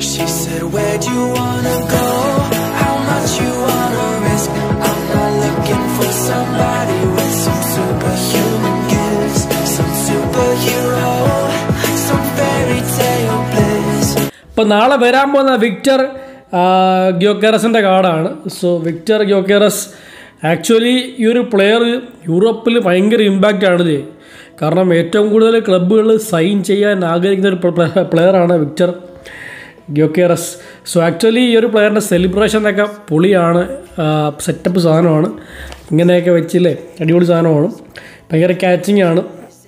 She said, Where'd you wanna go? How much you wanna risk? I'm not looking for somebody with some superhuman gifts, some superhero, some fairy tale bliss. ഇപ്പം നാളെ വരാൻ പോകുന്ന Victor ഗ്യോക്കേറസിൻ്റെ കാർഡാണ് so Victor ഗ്യോക്കേറസ് actually ഈ ഒരു player യൂറോപ്പിൽ ഭയങ്കര impact ആണ് ഇത് കാരണം ഏറ്റവും കൂടുതൽ ക്ലബ്ബുകൾ സൈൻ ചെയ്യാൻ ആഗ്രഹിക്കുന്ന ഒരു പ്ലെയറാണ് വിക്ടർ ഗ്യോക്കേറസ് സോ ആക്ച്വലി ഈ ഒരു പ്ലെയറിൻ്റെ സെലിബ്രേഷനൊക്കെ പൊളിയാണ് സെറ്റപ്പ് സാധനമാണ് ഇങ്ങനെയൊക്കെ വെച്ചില്ലേ അടിപൊളി സാധനമാണ് ഭയങ്കര കാച്ചിങ് ആണ്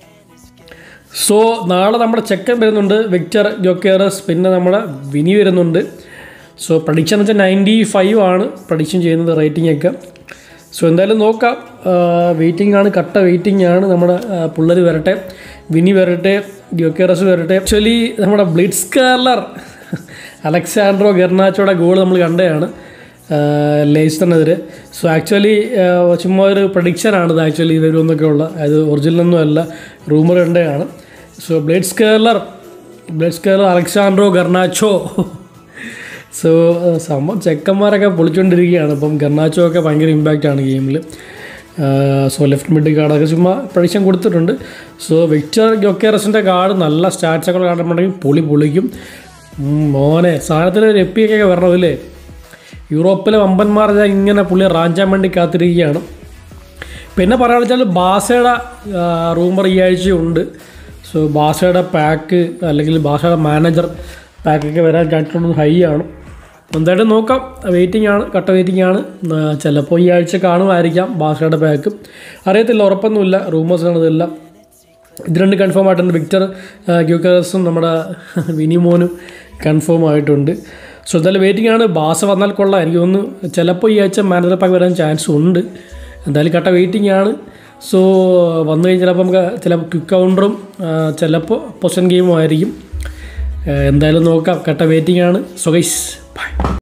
സോ നാളെ നമ്മുടെ ചെക്കൻ വരുന്നുണ്ട് വിക്ടർ ജോക്കേറസ് പിന്നെ നമ്മുടെ വിനി വരുന്നുണ്ട് സോ പ്രഡിക്ഷൻ എന്ന് വെച്ചാൽ നയൻറ്റി ഫൈവ് ആണ് പ്രഡിക്ഷൻ ചെയ്യുന്നത് റേറ്റിംഗ് ഒക്കെ സോ എന്തായാലും നോക്കാം വെയിറ്റിംഗ് ആണ് കട്ട വെയിറ്റിംഗ് ആണ് നമ്മുടെ പിള്ളേർ വരട്ടെ വിനി വരട്ടെ ജോക്കേറസ് വരട്ടെ ആക്ച്വലി നമ്മുടെ ബ്ലിറ്റ്സ് കാർലർ അലക്സാൻഡ്രോ ഗെർണാച്ചോയുടെ ഗോൾ നമ്മൾ കണ്ടതാണ് ലേസ്റ്ററിനെതിരെ സോ ആക്ച്വലി ചുമ്മാ ഒരു പ്രഡിക്ഷനാണ് ഇത് ആക്ച്വലി വരുമെന്നൊക്കെ ഉള്ള അത് ഒറിജിനലൊന്നും അല്ല റൂമർ കണ്ടതാണ് സോ ബ്ലേഡ് സ്കേർലർ ബ്ലേഡ് സ്കേർലർ അലക്സാൻഡ്രോ ഗർണാച്ചോ സോ സംഭവം ചെക്കന്മാരൊക്കെ പൊളിച്ചുകൊണ്ടിരിക്കുകയാണ് ഇപ്പം ഗർണാച്ചോ ഒക്കെ ഭയങ്കര ഇമ്പാക്റ്റ് ആണ് ഗെയിമിൽ സോ ലെഫ്റ്റ് മിഡ് കാർഡൊക്കെ ചുമ്മാ പ്രഡിക്ഷൻ കൊടുത്തിട്ടുണ്ട് സോ വിക്ടർ ഗൊക്കേറസിൻ്റെ കാർഡ് നല്ല സ്റ്റാറ്റ്സൊക്കെ കാണുന്നുണ്ടെങ്കിൽ പൊളി പൊളിക്കും ഉം, മോനെ സാധനത്തിൽ ഒരു എപ്പിയൊക്കെ വരണമില്ലേ യൂറോപ്പിലെ വമ്പന്മാർ ദാ ഇങ്ങനെ പുള്ളി റാഞ്ചാൻ വേണ്ടി കാത്തിരിക്കുകയാണ് പിന്നെ പറയുകയാണെന്ന് വെച്ചാൽ ബാസയുടെ റൂമർ ഈ ആഴ്ചയുണ്ട് സോ ബാസയുടെ പാക്ക് അല്ലെങ്കിൽ ബാസയുടെ മാനേജർ പാക്കൊക്കെ വരാൻ ചാൻസ് ഹൈ ആണ് എന്തായാലും നോക്കാം വെയിറ്റിംഗ് ആണ് കട്ട വെയിറ്റിംഗ് ആണ് ചിലപ്പോൾ ഈ ആഴ്ച കാണുമായിരിക്കാം ബാസയുടെ പാക്ക് അറിയത്തില്ല ഉറപ്പൊന്നുമില്ല റൂമേഴ്സാണ് ഇതെല്ലാം ഇത് രണ്ട് കൺഫേം ആയിട്ടുണ്ട് വിക്ടർ ക്യൂക്കേഴ്സും നമ്മുടെ വിനിമോനും കൺഫേം ആയിട്ടുണ്ട് സോ എന്തായാലും വെയിറ്റിംഗ് ആണ് ബാസ വന്നാൽ കൊള്ളാം എനിക്ക് തോന്നുന്നു ചിലപ്പോൾ ഈ ആഴ്ച മാനേജർ പാക്ക് വരാൻ ചാൻസ് ഉണ്ട് എന്തായാലും കട്ട വെയിറ്റിംഗ് ആണ് സോ വന്നു കഴിഞ്ഞാൽ ചിലപ്പോൾ നമുക്ക് ചിലപ്പോൾ ക്വിക്ക് കൗണ്ടറും ചിലപ്പോൾ പൊസിഷൻ ഗെയിമും ആയിരിക്കും ഏഹ് എന്തായാലും നോക്കാം കട്ട വെയിറ്റിംഗ് ആണ് സോ ഗൈസ് ബൈ